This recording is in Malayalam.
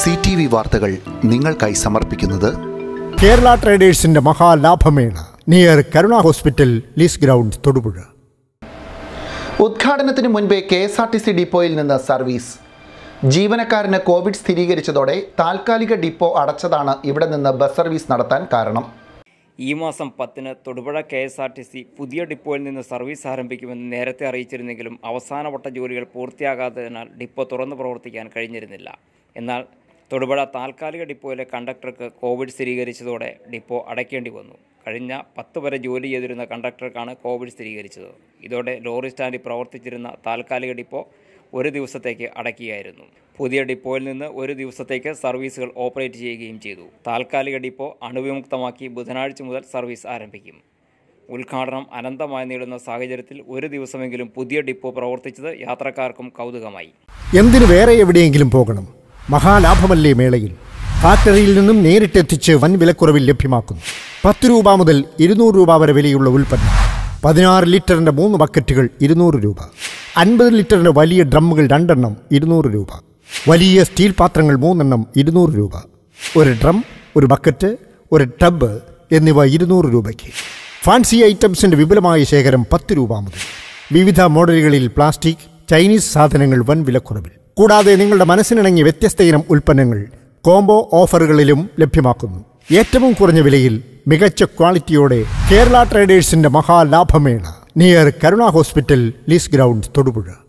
സി ടി വി വാർത്തകൾ നിങ്ങൾക്കായി സമർപ്പിക്കുന്നത് കേരള ട്രേഡേഴ്സിന്റെ മഹാലാഭമേള near Karuna hospital lease ground Thodupuzha ഉദ്ഘാടനത്തിന് മുൻപേ കെ എസ് ആർ ടി സി ഡിപ്പോയിൽ നിന്ന് സർവീസ് ജീവനക്കാരന് കോവിഡ് സ്ഥിരീകരിച്ചതോടെ താൽക്കാലിക ഡിപ്പോ അടച്ചതാണ് ഇവിടെ നിന്ന് ബസ് സർവീസ് നടത്താൻ കാരണം ഈ മാസം പത്തിന് തൊടുപുഴ കെ എസ് ആർ ടി സി പുതിയ ഡിപ്പോയിൽ നിന്ന് സർവീസ് ആരംഭിക്കുമെന്ന് നേരത്തെ അറിയിച്ചിരുന്നെങ്കിലും അവസാനവട്ട ജോലികൾ പൂർത്തിയാകാത്തതിനാൽ ഡിപ്പോ തുറന്നു പ്രവർത്തിക്കാൻ കഴിഞ്ഞിരുന്നില്ല എന്നാൽ തൊടുപുഴ താൽക്കാലിക ഡിപ്പോയിലെ കണ്ടക്ടർക്ക് കോവിഡ് സ്ഥിരീകരിച്ചതോടെ ഡിപ്പോ അടയ്ക്കേണ്ടി വന്നു കഴിഞ്ഞ പത്ത് വരെ ജോലി ചെയ്തിരുന്ന കണ്ടക്ടർക്കാണ് കോവിഡ് സ്ഥിരീകരിച്ചത് ഇതോടെ ലോറി സ്റ്റാൻഡിൽ പ്രവർത്തിച്ചിരുന്ന താൽക്കാലിക ഡിപ്പോ ഒരു ദിവസത്തേക്ക് അടയ്ക്കുകയായിരുന്നു പുതിയ ഡിപ്പോയിൽ നിന്ന് ഒരു ദിവസത്തേക്ക് സർവീസുകൾ ഓപ്പറേറ്റ് ചെയ്യുകയും ചെയ്തു താൽക്കാലിക ഡിപ്പോ അണുവിമുക്തമാക്കി ബുധനാഴ്ച മുതൽ സർവീസ് ആരംഭിക്കും ഉദ്ഘാടനം അനന്തമായി നീളുന്ന സാഹചര്യത്തിൽ ഒരു ദിവസമെങ്കിലും പുതിയ ഡിപ്പോ പ്രവർത്തിച്ചത് യാത്രക്കാർക്കും കൗതുകമായി എന്തിനു വേറെ എവിടെയെങ്കിലും പോകണം മഹാലാഭമല്ലേ മേളയിൽ ഫാക്ടറിയിൽ നിന്നും നേരിട്ടെത്തിച്ച് വൻ വിലക്കുറവിൽ ലഭ്യമാക്കുന്നു പത്ത് രൂപ മുതൽ ഇരുന്നൂറ് രൂപ വരെ വിലയുള്ള ഉൽപ്പന്നം പതിനാറ് ലിറ്ററിന്റെ മൂന്ന് ബക്കറ്റുകൾ ഇരുന്നൂറ് രൂപ അൻപത് ലിറ്ററിന്റെ വലിയ ഡ്രമ്മുകൾ രണ്ടെണ്ണം ഇരുന്നൂറ് രൂപ വലിയ സ്റ്റീൽ പാത്രങ്ങൾ മൂന്നെണ്ണം ഇരുന്നൂറ് രൂപ ഒരു ഡ്രം ഒരു ബക്കറ്റ് ഒരു ടബ് എന്നിവ ഇരുന്നൂറ് രൂപയ്ക്ക് ഫാൻസി ഐറ്റംസിന്റെ വിപുലമായ ശേഖരം പത്ത് രൂപ മുതൽ വിവിധ മോഡലുകളിൽ പ്ലാസ്റ്റിക് ചൈനീസ് സാധനങ്ങൾ വൻ വിലക്കുറവിൽ കൂടാതെ നിങ്ങളുടെ മനസ്സിനിണങ്ങിയ വ്യത്യസ്ത ഇനം ഉൽപ്പന്നങ്ങൾ കോംബോ ഓഫറുകളിലും ലഭ്യമാക്കുന്നു ഏറ്റവും കുറഞ്ഞ വിലയിൽ മികച്ച ക്വാളിറ്റിയോടെ കേരള ട്രേഡേഴ്സിന്റെ മഹാലാഭമേള near Karuna hospital lease ground Thodupuzha